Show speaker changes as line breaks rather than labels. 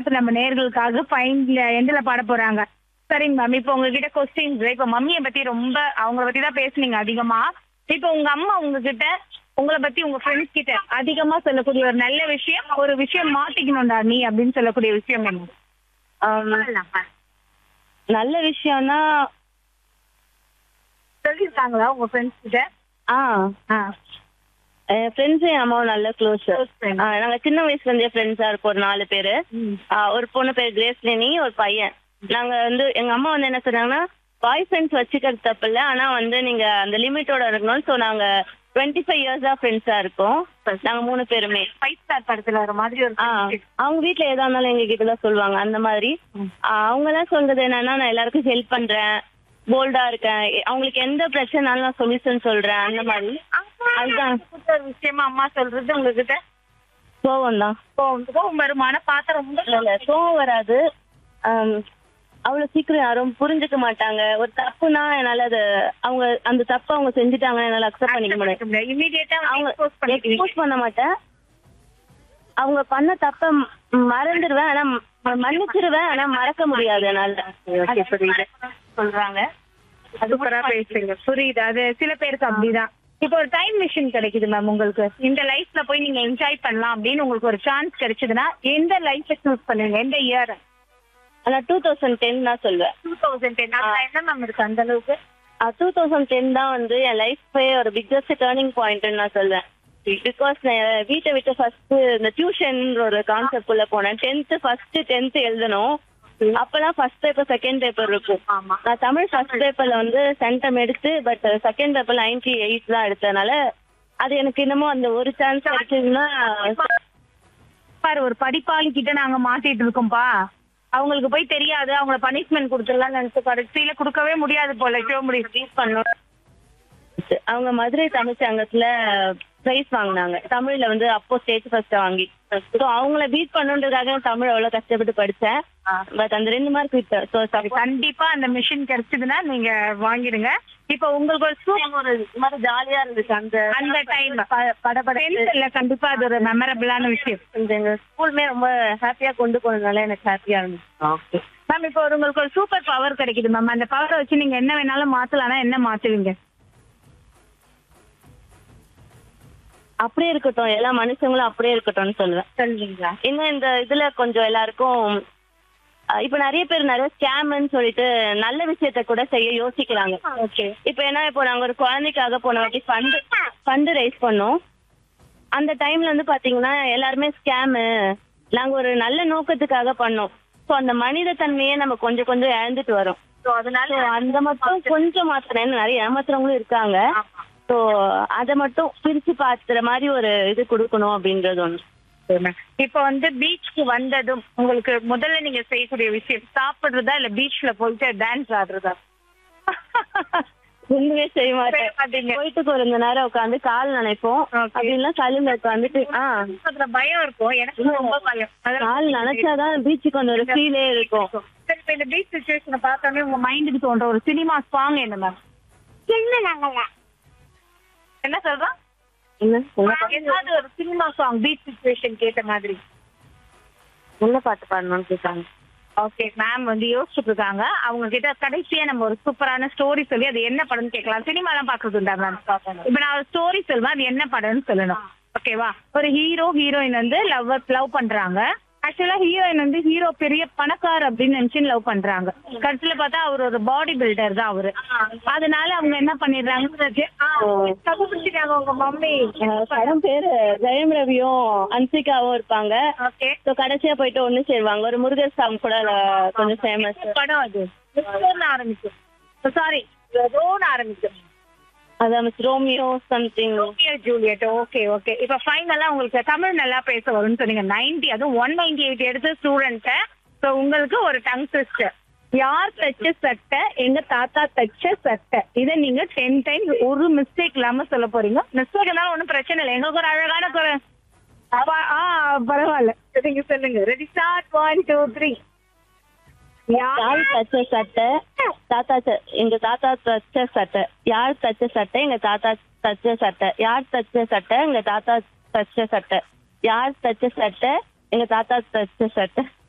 பாட்டு நம்ம நேர்களுக்காக ஃபைன்ல எண்டில் பாட போறாங்க சரிங்க மேம் இப்போ உங்ககிட்ட கொஸ்டின்ஸ் இப்போ மம்மியை பத்தி ரொம்ப அவங்கள பத்தி தான் பேசுனீங்க அதிகமா இப்போ உங்க அம்மா உங்ககிட்ட உங்களை பத்தி உங்க ஃப்ரெண்ட்ஸ் கிட்ட அதிகமா சொல்லக்கூடிய ஒரு நல்ல விஷயம் ஒரு விஷயம் மாத்திக்கணும்டா நீ அப்படின்னு சொல்லக்கூடிய விஷயம் என்ன
ஆம், நல்ல விஷயம்னா
சொல்லியிருக்காங்களா உங்க ஃப்ரெண்ட்ஸ் கிட்ட
ஆ
ஆ
என் ஃப்ரெண்ட்ஸும் என் அம்மாவும் நல்ல க்ளோஸ்
Close friends.
நாங்க சின்ன வயசுல இருந்தே ஃப்ரெண்ட்ஸா இருக்கோம் ஒரு நாலு பேரு
ம்.
ஆ, ஒரு பொண்ணு பேர் கிரேஸ்லினி ஒரு பையன் நாங்க வந்து எங்க அம்மா வந்து என்ன சொன்னாங்கன்னா பாய் ஃப்ரெண்ட்ஸ் வச்சுக்கிறது தப்பு இல்ல ஆனா வந்து நீங்க அந்த லிமிட்டோட இருக்கணும் சோ நாங்க டுவெண்ட்டி ஃபைவ் இயர்ஸா ஃப்ரெண்ட்ஸா இருக்கோம் நாங்க மூணு பேருமே
ஃபைவ் ஸ்டார் படத்துல வர மாதிரி ஒரு
ஆ,
friendship.
அவங்க வீட்ல எதா இருந்தாலும் எங்க கிட்ட தான் சொல்லுவாங்க அந்த மாதிரி ஆ, அவங்க எல்லாம் சொல்றது என்னன்னா நான் எல்லாருக்கும் ஹெல்ப் பண்றேன் போல்டா இருக்கேன் எ- அவங்களுக்கு எந்த பிரச்சனைனாலும் நான் சொல்யூஷன் சொல்றேன் அந்த மாதிரி அதுதான்
புதுசா ஒரு விஷயமா அம்மா சொல்றது உங்ககிட்ட
கோவம் தான்
கோவம் கோவம் வருமான பார்த்த ரொம்ப
இல்ல கோவம் வராது ஆம், அவ்வளவு சீக்கிரம் யாரும் புரிஞ்சுக்க மாட்டாங்க ஒரு தப்புனா என்னால அது அவங்க அந்த தப்பு அவங்க செஞ்சுட்டாங்க என்னால அக்செப்ட் பண்ணிக்க முடியாது
இமீடியட்டா
அவங்க
expose பண்ணிடுவீங்க.
எக்ஸ்போஸ் பண்ண மாட்டேன் அவங்க பண்ண தப்ப ம- மறந்துடுவேன் ஆனா ம- மன்னிச்சிருவேன் ஆனா மறக்க முடியாது என்னால
அது புரியுது. சொல்றாங்க சூப்பரா பேசுறீங்க புரியுது அது சில பேருக்கு அப்படிதான் இப்போ ஒரு டைம் மிஷின் கிடைக்குது மேம் உங்களுக்கு இந்த லைஃப்ல போய் நீங்க என்ஜாய் பண்ணலாம் அப்படின்னு உங்களுக்கு ஒரு சான்ஸ் கிடைச்சதுன்னா எந்த லைஃப் சூஸ் பண்ணுவீங்க எந்த இயர்
ஆனா டூ தௌசண்ட் டென் தான் சொல்லுவேன்
டூ தௌசண்ட் டென் என்ன மேம் இருக்கு அந்த அளவுக்கு
டூ தௌசண்ட் டென் தான் வந்து என் லைஃபே ஒரு பிக்கஸ்ட் டேர்னிங் பாயிண்ட்னு நான் சொல்வேன் பிகாஸ் நான் வீட்டை விட்டு ஃபர்ஸ்ட் இந்த டியூஷன் ஒரு கான்செப்ட் உள்ள போனேன் டென்த் ஃபர்ஸ்ட் டென்த் எழுதணும் அப்பெல்லாம் ஃபர்ஸ்ட் பேப்பர் செகண்ட் பேப்பர் இருக்கும்
ஆமா
நான் தமிழ் ஃபர்ஸ்ட் பேப்பர்ல வந்து சென்டம் எடுத்து but second paper ninety eight தான் எடுத்ததுனால அது எனக்கு இன்னமும் அந்த ஒரு சான்ஸ் கிடைச்சதுன்னா
பாரு ஒரு படிப்பாளி கிட்ட நாங்க மாட்டிட்டு இருக்கோம்ப்பா அவங்களுக்கு போய் தெரியாது அவங்கள பனிஷ்மெண்ட் கொடுத்துடலாம் நினைச்சு கடைசியில கொடுக்கவே முடியாது போல show முடியும்
ப்ளீஸ் பண்ணணும் அவங்க மதுரை தமிழ் சங்கத்துல பிரைஸ் வாங்கினாங்க தமிழ்ல வந்து அப்போ ஸ்டேட் ஃபர்ஸ்ட் வாங்கி ஸோ அவங்கள பீட் பண்ணுன்றதுக்காக தமிழ் அவ்வளவு கஷ்டப்பட்டு படிச்சேன் பட் அந்த ரெண்டு மார்க் விட்டேன் ஸோ
கண்டிப்பா அந்த மிஷின் கிடைச்சதுன்னா நீங்க வாங்கிடுங்க இப்போ உங்களுக்கு ஒரு சூப்பர்
ஒரு இது மாதிரி ஜாலியா இருந்துச்சு அந்த
அந்த டைம்
படப்பட
இல்ல கண்டிப்பா அது ஒரு மெமரபிளான விஷயம்
எங்க ஸ்கூலுமே ரொம்ப ஹாப்பியா கொண்டு போனதுனால எனக்கு ஹாப்பியா இருந்துச்சு
மேம் இப்போ ஒரு உங்களுக்கு ஒரு சூப்பர் பவர் கிடைக்குது மேம் அந்த பவரை வச்சு நீங்க என்ன வேணாலும் மாத்தலாம்னா என்ன மாத்துவீங்க
அப்படியே இருக்கட்டும் எல்லா மனுஷங்களும் அப்படியே இருக்கட்டும்னு சொல்லுவேன்
சொல்லுவீங்களா
இன்னும் இந்த இதுல கொஞ்சம் எல்லாருக்கும் அஹ் இப்ப நிறைய பேர் நிறைய ஸ்கேம்னு சொல்லிட்டு நல்ல விஷயத்த கூட செய்ய யோசிக்கிறாங்க
ஓகே
இப்ப என்ன இப்போ நாங்க ஒரு குழந்தைக்காக போன வாட்டி ஃபண்ட் ஃபண்ட் ரைஸ் பண்ணோம் அந்த டைம்ல வந்து பாத்தீங்கன்னா எல்லாருமே ஸ்கேமு நாங்க ஒரு நல்ல நோக்கத்துக்காக பண்ணோம் ஸோ அந்த மனித தன்மையே நம்ம கொஞ்சம் கொஞ்சம் இழந்துட்டு வரோம்
ஸோ அதனால
ஸோ அந்த மட்டும் கொஞ்சம் மாத்திரம் நிறைய ஏமாத்துறவங்களும் இருக்காங்க ஸோ அதை மட்டும் பிரிச்சு பாத்துற மாதிரி ஒரு இது கொடுக்கணும் அப்படின்றது ஒண்ணு
இப்போ வந்து பீச்சுக்கு வந்ததும் உங்களுக்கு முதல்ல நீங்க செய்யக்கூடிய விஷயம் சாப்பிடுறதா இல்ல பீச்ல போயிட்டு டான்ஸ் ஆடுறதா
ஒண்ணுமே செய்ய
செய்ய
மாட்டேன்
மாட்டீங்க.
போயிட்டு கொஞ்ச நேரம் உட்காந்து கால் நினைப்போம்
Okay.
அப்படின்னா கல்லுல உட்காந்துட்டு ஆ
அதுல பயம் இருக்கும் எனக்கு ரொம்ப பயம் அதனால
கால் நினைச்சாதான் பீச்சுக்கு வந்து ஒரு ஃபீலே இருக்கும்
சரி இப்போ இந்த பீச் சுச்சுவேஷனை பார்த்தோன்னே உங்க மைண்டுக்கு தோன்ற ஒரு சினிமா சாங் என்ன மேம் என்ன சொல்றோம்
என்ன என்ன
ஏதாவது ஒரு சினிமா சாங் பீச் சுச்சுவேஷன் கேட்ட மாதிரி
என்ன பாட்டு பாடணும்னு கேட்டாங்க
ஓகே மேம் வந்து யோசிச்சுட்டு இருக்காங்க அவங்க கிட்ட கடைசியா நம்ம ஒரு சூப்பரான ஸ்டோரி சொல்லி அது என்ன படம்னு கேட்கலாம் சினிமா எல்லாம் பாக்குறது உண்டா மேம் இப்ப நான் ஒரு ஸ்டோரி சொல்லுவேன் அது என்ன படம்னு சொல்லணும் ஓகேவா ஒரு ஹீரோ ஹீரோயின் வந்து லவ் லவ் பண்றாங்க ஆக்சுவலா ஹீரோயின் வந்து ஹீரோ பெரிய பணக்கார் அப்படின்னு நினைச்சு லவ் பண்றாங்க கடைசியில பார்த்தா அவர் ஒரு பாடி பில்டர் தான் அவரு அதனால அவங்க என்ன பண்ணிடுறாங்க கண்டுபிடிச்சிட்டாங்க உங்க மம்மி
அஹ் படம் பேரு ஜெயம் ரவியும் அன்சிகாவும் இருப்பாங்க
ஓகே
ஸோ கடைசியா போயிட்டு ஒண்ணு சேருவாங்க ஒரு முருகர் சாங் கூட அதுல கொஞ்சம் ஃபேமஸ்
படம் அது மிஸ்டர்னு ஆரம்பிக்கும் சாரி ரோன் ஆரம்பிக்கும்
அதான் miss Romeo something
Romeo Juliet okay okay இப்ப ஃபைனலா உங்களுக்கு தமிழ் நல்லா பேச வரும்னு சொன்னீங்க 90 அதுவும் ஒன் நைன்டி எயிட் எடுத்த ஸ்டூடெண்ட்ட ஸோ உங்களுக்கு ஒரு டங் ட்விஸ்டர் யார் தச்ச சட்டை எங்க தாத்தா தச்ச சட்டை இதை நீங்க டென் டைம்ஸ் ஒரு மிஸ்டேக் இல்லாம சொல்ல போறீங்க மிஸ்டேக் இருந்தாலும் ஒன்றும் பிரச்சனை இல்லை எங்களுக்கு ஒரு அழகான குரல் அப்ப- ஆ பரவாயில்ல நீங்க சொல்லுங்க ready start one two three
யார் தச்ச சட்டை தாத்தா ச- எங்க தாத்தா தச்ச சட்டை யார் தச்ச சட்டை எங்க தாத்தா தச்ச சட்டை யார் தச்ச சட்டை எங்க தாத்தா தச்ச சட்டை யார் தச்ச சட்டை எங்க தாத்தா தச்ச சட்டை